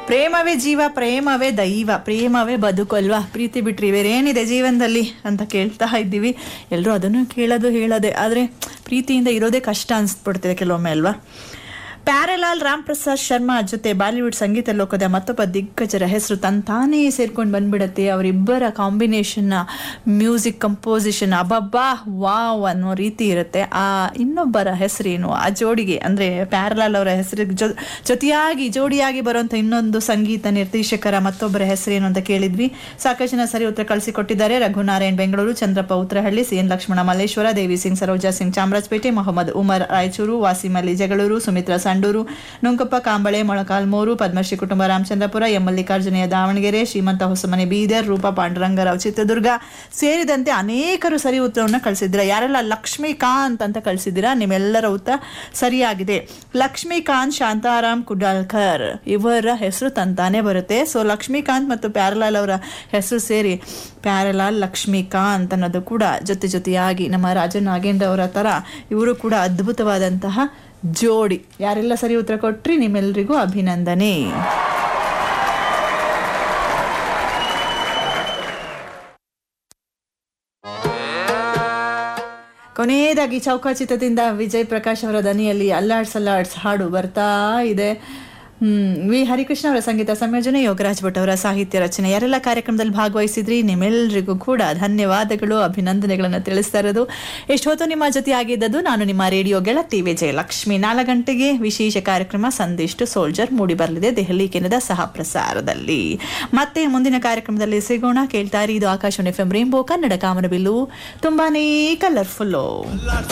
ಪ್ರೇಮವೇ ಜೀವ ಪ್ರೇಮವೇ ದೈವ ಪ್ರೇಮವೇ ಬದುಕು ಅಲ್ವಾ ಪ್ರೀತಿ ಬಿಟ್ರಿ ಬೇರೇನಿದೆ ಜೀವನದಲ್ಲಿ ಅಂತ ಕೇಳ್ತಾ ಇದ್ದೀವಿ ಎಲ್ಲರೂ ಅದನ್ನು ಕೇಳೋದು ಹೇಳೋದೆ ಆದರೆ ಪ್ರೀತಿಯಿಂದ ಇರೋದೇ ಕಷ್ಟ ಅನಿಸ್ಬಿಡ್ತಿದೆ ಕೆಲವೊಮ್ಮೆ ಅಲ್ವಾ ಪ್ಯಾರೆಲಾಲ್ ರಾಮ್ ಪ್ರಸಾದ್ ಶರ್ಮಾ ಜೊತೆ ಬಾಲಿವುಡ್ ಸಂಗೀತ ಲೋಕದ ಮತ್ತೊಬ್ಬ ದಿಗ್ಗಜರ ಹೆಸರು ತಂತಾನೇ ಸೇರ್ಕೊಂಡು ಬಂದ್ಬಿಡತ್ತೆ ಅವರಿಬ್ಬರ ಕಾಂಬಿನೇಷನ್ ಮ್ಯೂಸಿಕ್ ಕಂಪೋಸಿಷನ್ ಅಬ್ಬಬ್ಬಾ ವಾವ್ ಅನ್ನೋ ರೀತಿ ಇರುತ್ತೆ ಆ ಇನ್ನೊಬ್ಬರ ಹೆಸರೇನು ಆ ಜೋಡಿಗೆ ಅಂದ್ರೆ ಪ್ಯಾರಲಾಲ್ ಅವರ ಹೆಸರಿಗೆ ಜೊ ಜೊತೆಯಾಗಿ ಜೋಡಿಯಾಗಿ ಬರುವಂತ ಇನ್ನೊಂದು ಸಂಗೀತ ನಿರ್ದೇಶಕರ ಮತ್ತೊಬ್ಬರ ಹೆಸರೇನು ಅಂತ ಕೇಳಿದ್ವಿ ಸಾಕಷ್ಟು ಜನ ಸರಿ ಉತ್ತರ ಕಳಿಸಿಕೊಟ್ಟಿದ್ದಾರೆ ರಘುನಾರಾಯಣ್ ಬೆಂಗಳೂರು ಚಂದ್ರಪ್ಪ ಉತ್ತರಹಳ್ಳಿ ಸಿ ಎನ್ ಲಕ್ಷ್ಮಣ ಮಲ್ಲೇಶ್ವರ ದೇವಿ ಸಿಂಗ್ ಸರೋಜಾ ಸಿಂಗ್ ಚಾಮರಾಜಪೇಟೆ ಮೊಹಮ್ಮದ್ ಉಮರ್ ರಾಯಚೂರು ವಾಸಿಂ ಅಲಿ ಜಗಳೂರು ಸುಮಿತ್ರಾ ಸಂಡೂರು ನುಂಕಪ್ಪ ಕಾಂಬಳೆ ಮೊಳಕಾಲ್ಮೂರು ಪದ್ಮಶ್ರೀ ಕುಟುಂಬ ರಾಮಚಂದ್ರಪುರ ಎಂ ಮಲ್ಲಿಕಾರ್ಜುನಯ್ಯ ದಾವಣಗೆರೆ ಶ್ರೀಮಂತ ಹೊಸಮನೆ ಬೀದರ್ ರೂಪಾ ಪಾಂಡುರಂಗರಾವ್ ಚಿತ್ರದುರ್ಗ ಸೇರಿದಂತೆ ಅನೇಕರು ಸರಿ ಉತ್ತರವನ್ನು ಕಳಿಸಿದ್ದೀರಾ ಯಾರೆಲ್ಲ ಲಕ್ಷ್ಮೀಕಾಂತ್ ಅಂತ ಕಳಿಸಿದ್ದೀರಾ ನಿಮ್ಮೆಲ್ಲರ ಉತ್ತರ ಸರಿಯಾಗಿದೆ ಲಕ್ಷ್ಮೀಕಾಂತ್ ಶಾಂತಾರಾಮ್ ಕುಡಾಲ್ಕರ್ ಇವರ ಹೆಸರು ತಂತಾನೆ ಬರುತ್ತೆ ಸೊ ಲಕ್ಷ್ಮೀಕಾಂತ್ ಮತ್ತು ಪ್ಯಾರಲಾಲ್ ಅವರ ಹೆಸರು ಸೇರಿ ಪ್ಯಾರಲಾಲ್ ಲಕ್ಷ್ಮೀಕಾಂತ್ ಅನ್ನೋದು ಕೂಡ ಜೊತೆ ಜೊತೆಯಾಗಿ ನಮ್ಮ ರಾಜ ನಾಗೇಂದ್ರ ಅವರ ತರ ಇವರು ಕೂಡ ಅದ್ಭುತವಾದಂತಹ ಜೋಡಿ ಯಾರೆಲ್ಲ ಸರಿ ಉತ್ತರ ಕೊಟ್ರಿ ನಿಮ್ಮೆಲ್ಲರಿಗೂ ಅಭಿನಂದನೆ ಕೊನೆಯದಾಗಿ ಚೌಕಾಚಿತದಿಂದ ವಿಜಯ್ ಪ್ರಕಾಶ್ ಅವರ ದನಿಯಲ್ಲಿ ಅಲ್ಲಾಡ್ಸ್ ಅಲ್ಲಾಡ್ಸ್ ಹಾಡು ಬರ್ತಾ ಇದೆ ಹ್ಮ್ ವಿ ಹರಿಕೃಷ್ಣ ಅವರ ಸಂಗೀತ ಸಂಯೋಜನೆ ಯೋಗರಾಜ್ ಭಟ್ ಅವರ ಸಾಹಿತ್ಯ ರಚನೆ ಯಾರೆಲ್ಲ ಕಾರ್ಯಕ್ರಮದಲ್ಲಿ ಭಾಗವಹಿಸಿದ್ರಿ ನಿಮ್ಮೆಲ್ಲರಿಗೂ ಕೂಡ ಧನ್ಯವಾದಗಳು ಅಭಿನಂದನೆಗಳನ್ನು ತಿಳಿಸ್ತಾ ಇರೋದು ಎಷ್ಟೊತ್ತು ನಿಮ್ಮ ಜೊತೆ ಆಗಿದ್ದದ್ದು ನಾನು ನಿಮ್ಮ ರೇಡಿಯೋ ಗೆಳತಿ ವಿಜಯಲಕ್ಷ್ಮಿ ನಾಲ್ಕು ಗಂಟೆಗೆ ವಿಶೇಷ ಕಾರ್ಯಕ್ರಮ ಸಂದಿಷ್ಟು ಸೋಲ್ಜರ್ ಮೂಡಿ ಬರಲಿದೆ ದೆಹಲಿ ಕೇಂದ್ರದ ಸಹ ಪ್ರಸಾರದಲ್ಲಿ ಮತ್ತೆ ಮುಂದಿನ ಕಾರ್ಯಕ್ರಮದಲ್ಲಿ ಸಿಗೋಣ ಕೇಳ್ತಾ ಇರಿ ಇದು Akashvani F M Rainbow Kannada ಕಾಮನಬಿಲ್ಲು ತುಂಬಾನೇ ಕಲರ್ಫುಲ್ಲು